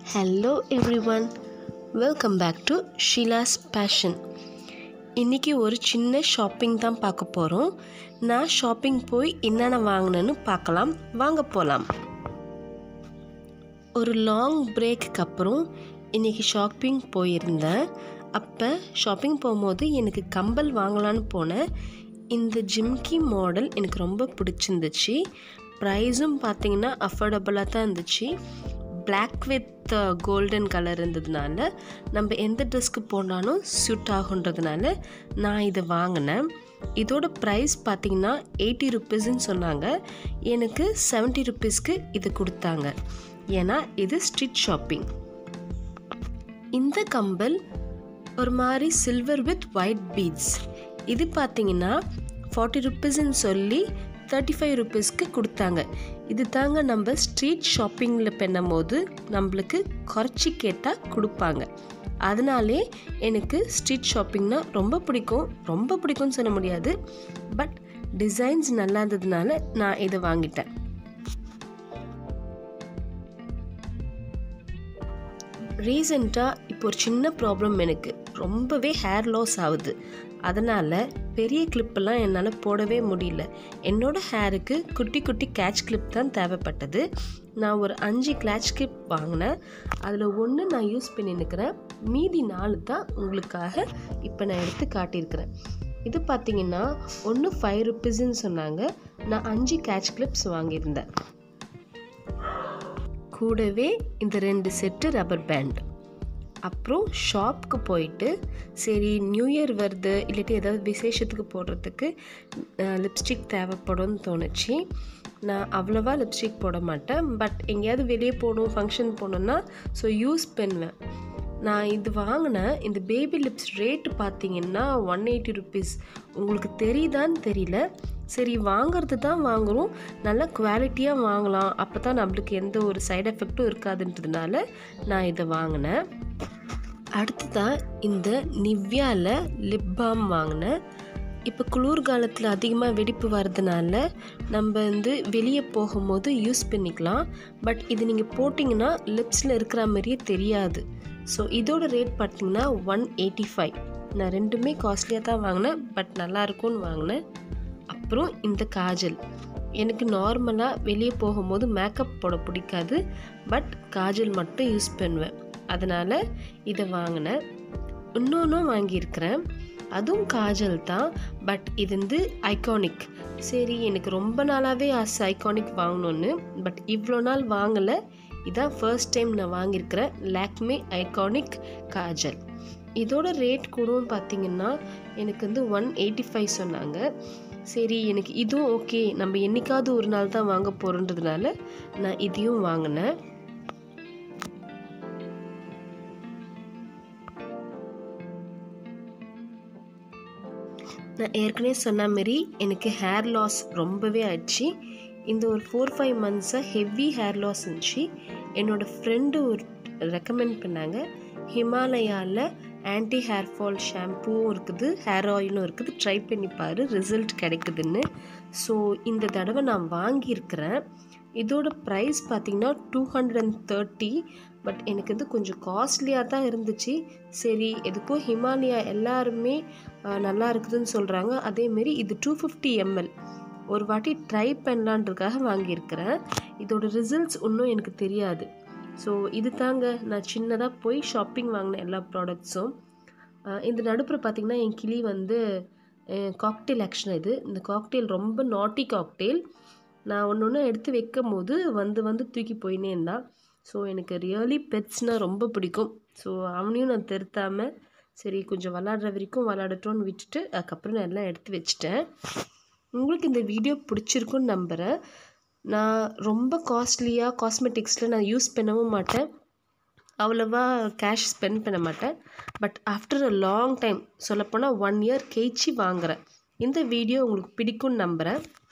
hello every one welcome back to Sheela's fashion இன்றைக்கி ஒரு சின்ன ஷாப்பிங் தான் பார்க்க போகிறோம் நான் ஷாப்பிங் போய் என்னென்ன வாங்கினேன்னு பார்க்கலாம் வாங்க போகலாம் ஒரு லாங் பிரேக்கு அப்புறம் இன்றைக்கி ஷாப்பிங் போயிருந்தேன் அப்போ ஷாப்பிங் போகும்போது எனக்கு கம்பல் வாங்கலான்னு போனேன் இந்த ஜிம்கி மாடல் எனக்கு ரொம்ப பிடிச்சிருந்துச்சு ப்ரைஸும் பார்த்தீங்கன்னா அஃபோர்டபுளாக தான் இருந்துச்சு பிளாக் வித் கோல்டன் கலர் இருந்ததுனால நம்ம எந்த ட்ரெஸ்க்கு போனாலும் சூட் ஆகுன்றதுனால நான் இதை வாங்கினேன் இதோட ப்ரைஸ் பார்த்தீங்கன்னா எயிட்டி ருப்பீஸ்ன்னு சொன்னாங்க எனக்கு செவன்ட்டி ருப்பீஸ்க்கு இது கொடுத்தாங்க ஏன்னா இது ஸ்ட்ரீட் ஷாப்பிங் இந்த கம்பல் ஒரு மாதிரி சில்வர் வித் ஒயிட் பீட்ஸ் இது பார்த்தீங்கன்னா ஃபார்ட்டி ருப்பீஸ்ன்னு சொல்லி தேர்ட்டி ஃபைவ் ருப்பீஸ்க்கு கொடுத்தாங்க இது தாங்க நம்ம ஸ்ட்ரீட் ஷாப்பிங்கில் பண்ணும் போது நம்மளுக்கு குறைச்சி கேட்டால் கொடுப்பாங்க அதனாலே எனக்கு ஸ்ட்ரீட் ஷாப்பிங்னா ரொம்ப பிடிக்கும் ரொம்ப பிடிக்கும்னு சொல்ல முடியாது பட் டிசைன்ஸ் நல்லா இருந்ததுனால நான் இதை வாங்கிட்டேன் ரீசெண்டாக இப்போ ஒரு சின்ன ப்ராப்ளம் எனக்கு ரொம்பவே ஹேர் லாஸ் ஆகுது அதனால் பெரிய கிளிப்பெல்லாம் என்னால் போடவே முடியல என்னோட ஹேருக்கு குட்டி குட்டி கேட்ச் கிளிப் தான் தேவைப்பட்டது நான் ஒரு அஞ்சு கேட்ச் கிளிப் வாங்கினேன் அதில் ஒன்று நான் யூஸ் பண்ணின்னுக்கிறேன் மீதி நாலு தான் உங்களுக்காக இப்போ நான் எடுத்து காட்டியிருக்கிறேன் இது பார்த்தீங்கன்னா ஒன்று ஃபைவ் ருப்பீஸ்ன்னு சொன்னாங்க நான் அஞ்சு கேட்ச் கிளிப்ஸ் வாங்கியிருந்தேன் கூடவே இந்த ரெண்டு செட்டு ரப்பர் பேண்ட் அப்புறம் ஷாப்புக்கு போயிட்டு சரி நியூ இயர் வருது இல்லாட்டி ஏதாவது விசேஷத்துக்கு போடுறதுக்கு லிப்ஸ்டிக் தேவைப்படும்னு தோணுச்சு நான் அவ்வளோவா லிப்ஸ்டிக் போட மாட்டேன் பட் எங்கேயாவது வெளியே போகணும் ஃபங்க்ஷன் போகணுன்னா ஸோ யூஸ் பண்ணுவேன் நான் இது வாங்கினேன் இந்த பேபி லிப்ஸ் ரேட்டு பார்த்தீங்கன்னா ஒன் எயிட்டி ருபீஸ் உங்களுக்கு தெரியுதான்னு தெரியல சரி வாங்கிறது தான் வாங்குகிறோம் நல்ல குவாலிட்டியாக வாங்கலாம் அப்போ தான் நம்மளுக்கு எந்த ஒரு சைடு எஃபெக்ட்டும் இருக்காதுன்றதுனால நான் இதை வாங்கினேன் அடுத்ததாக இந்த நிவ்யாவில் லிப் பாம் வாங்கினேன் இப்போ குளிர்காலத்தில் அதிகமாக வெடிப்பு வர்றதுனால நம்ம வந்து வெளியே போகும்போது யூஸ் பண்ணிக்கலாம் பட் இது நீங்கள் போட்டிங்கன்னா லிப்ஸில் இருக்கிற மாதிரியே தெரியாது ஸோ இதோட ரேட் பார்த்தீங்கன்னா ஒன் எயிட்டி ஃபைவ் நான் ரெண்டுமே காஸ்ட்லியாக தான் வாங்கினேன் பட் நல்லா இருக்கும்னு வாங்கினேன் அப்புறம் இந்த காஜல் எனக்கு நார்மலாக வெளியே போகும்போது மேக்கப் போட பிடிக்காது பட் காஜல் மட்டும் யூஸ் பண்ணுவேன் அதனால் இதை வாங்கினேன் இன்னொன்றும் வாங்கியிருக்கிறேன் அதுவும் காஜல் தான் பட் இது வந்து ஐகானிக் சரி எனக்கு ரொம்ப நாளாகவே ஆசை ஐகானிக் வாங்கணுன்னு பட் இவ்வளோ நாள் வாங்கலை இதான் ஃபர்ஸ்ட் டைம் நான் வாங்கியிருக்கிறேன் லாக்மே ஐகானிக் காஜல் இதோட ரேட் கூட பார்த்தீங்கன்னா எனக்கு வந்து ஒன் எயிட்டி ஃபைவ் சொன்னாங்க சரி எனக்கு இதுவும் ஓகே நம்ம என்னைக்காவது ஒரு நாள் தான் வாங்க போகிறோன்றதுனால நான் இதையும் வாங்கினேன் நான் ஏற்கனவே சொன்ன மாரி எனக்கு ஹேர் லாஸ் ரொம்பவே ஆயிடுச்சு இந்த ஒரு ஃபோர் ஃபைவ் மந்த்ஸாக ஹெவி ஹேர் லாஸ் இருந்துச்சு என்னோடய ஃப்ரெண்டு ஒரு ரெக்கமெண்ட் பண்ணாங்க ஹிமாலயாவில் ஆன்டி ஹேர் ஃபால் ஷாம்பூவும் இருக்குது ஹேர் ஆயிலும் இருக்குது ட்ரை பண்ணி பாரு ரிசல்ட் கிடைக்குதுன்னு ஸோ இந்த தடவை நான் வாங்கியிருக்கிறேன் இதோட ப்ரைஸ் பார்த்திங்கன்னா two hundred and thirty but எனக்கு இது கொஞ்சம் காஸ்ட்லியாக தான் இருந்துச்சு சரி எதுக்கோ ஹிமாலயா எல்லாருமே நல்லா இருக்குதுன்னு சொல்கிறாங்க அதேமாரி இது டூ ஃபிஃப்டி எம்எல் ஒரு வாட்டி ட்ரை பண்ணலான்றதுக்காக வாங்கியிருக்கிறேன் இதோட ரிசல்ட்ஸ் இன்னும் எனக்கு தெரியாது ஸோ இது தாங்க நான் சின்னதாக போய் ஷாப்பிங் வாங்கின எல்லா ப்ராடக்ட்ஸும் இந்த நடுப்புற பார்த்திங்கன்னா என் கிளி வந்து காக்டெயில் ஆக்ஷன் இது இந்த காக்டெயில் ரொம்ப நாட்டி காக்டெயில் நான் ஒன்று ஒன்று எடுத்து வைக்கும் போது வந்து வந்து தூக்கி போயினே இருந்தான் ஸோ எனக்கு ரியலி பெட்ஸ்னால் ரொம்ப பிடிக்கும் ஸோ அவனையும் நான் திருத்தாமல் சரி கொஞ்சம் விளாடுற வரைக்கும் விளாடட்டோன்னு விட்டுட்டு அதுக்கப்புறம் நான் எல்லாம் எடுத்து வச்சிட்டேன் உங்களுக்கு இந்த வீடியோ பிடிச்சிருக்குன்னு நம்புகிறேன் நான் ரொம்ப காஸ்ட்லியாக காஸ்மெட்டிக்ஸில் நான் யூஸ் பண்ணவும் மாட்டேன் அவ்வளோவா கேஷ் ஸ்பெண்ட் பண்ண மாட்டேன் but after a long time சொல்லப்போனால் ஒன் இயர் கழிச்சு வாங்குகிறேன் இந்த வீடியோ உங்களுக்கு பிடிக்கும்னு நம்புகிறேன்